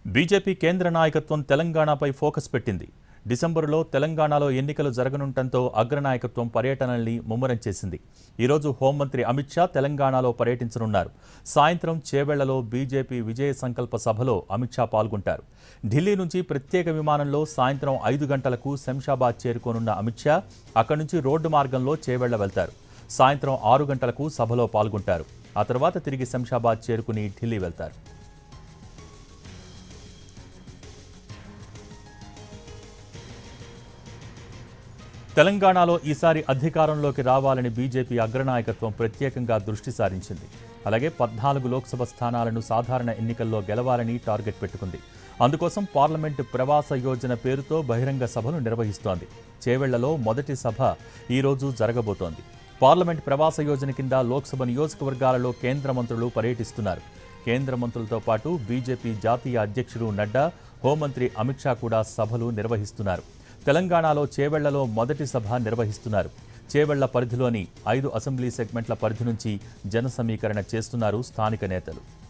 BJP కేంద్ర నాయకత్వం తెలంగాణపై ఫోకస్ పెట్టింది డిసెంబరులో తెలంగాణలో ఎన్నికలు జరగనుండటంతో అగ్రనాయకత్వం పర్యటనల్ని ముమ్మరం చేసింది ఈరోజు హోంమంత్రి అమిత్ షా తెలంగాణలో పర్యటించనున్నారు సాయంత్రం చేవెళ్లలో బీజేపీ విజయ సంకల్ప సభలో అమిత్ షా పాల్గొంటారు ఢిల్లీ నుంచి ప్రత్యేక విమానంలో సాయంత్రం ఐదు గంటలకు శంషాబాద్ చేరుకోనున్న అమిత్ షా అక్కడి నుంచి రోడ్డు మార్గంలో చేవెళ్ల వెళ్తారు సాయంత్రం ఆరు గంటలకు సభలో పాల్గొంటారు ఆ తర్వాత తిరిగి శంషాబాద్ చేరుకుని ఢిల్లీ వెళ్తారు తెలంగాణలో ఈసారి అధికారంలోకి రావాలని బీజేపీ అగ్రనాయకత్వం ప్రత్యేకంగా దృష్టి సారించింది అలాగే పద్నాలుగు లోక్సభ స్థానాలను సాధారణ ఎన్నికల్లో గెలవాలని టార్గెట్ పెట్టుకుంది అందుకోసం పార్లమెంటు ప్రవాస యోజన పేరుతో బహిరంగ సభను నిర్వహిస్తోంది చేవెళ్లలో మొదటి సభ ఈరోజు జరగబోతోంది పార్లమెంట్ ప్రవాస యోజన కింద లోక్సభ నియోజకవర్గాలలో కేంద్ర మంత్రులు పర్యటిస్తున్నారు కేంద్ర మంత్రులతో పాటు బీజేపీ జాతీయ అధ్యక్షుడు నడ్డా హోంమంత్రి అమిత్ షా కూడా సభలు నిర్వహిస్తున్నారు తెలంగాణలో చేవెళ్లలో మొదటి సభ నిర్వహిస్తున్నారు చేవెళ్ల పరిధిలోని ఐదు అసెంబ్లీ సెగ్మెంట్ల పరిధి నుంచి జన సమీకరణ చేస్తున్నారు స్థానిక నేతలు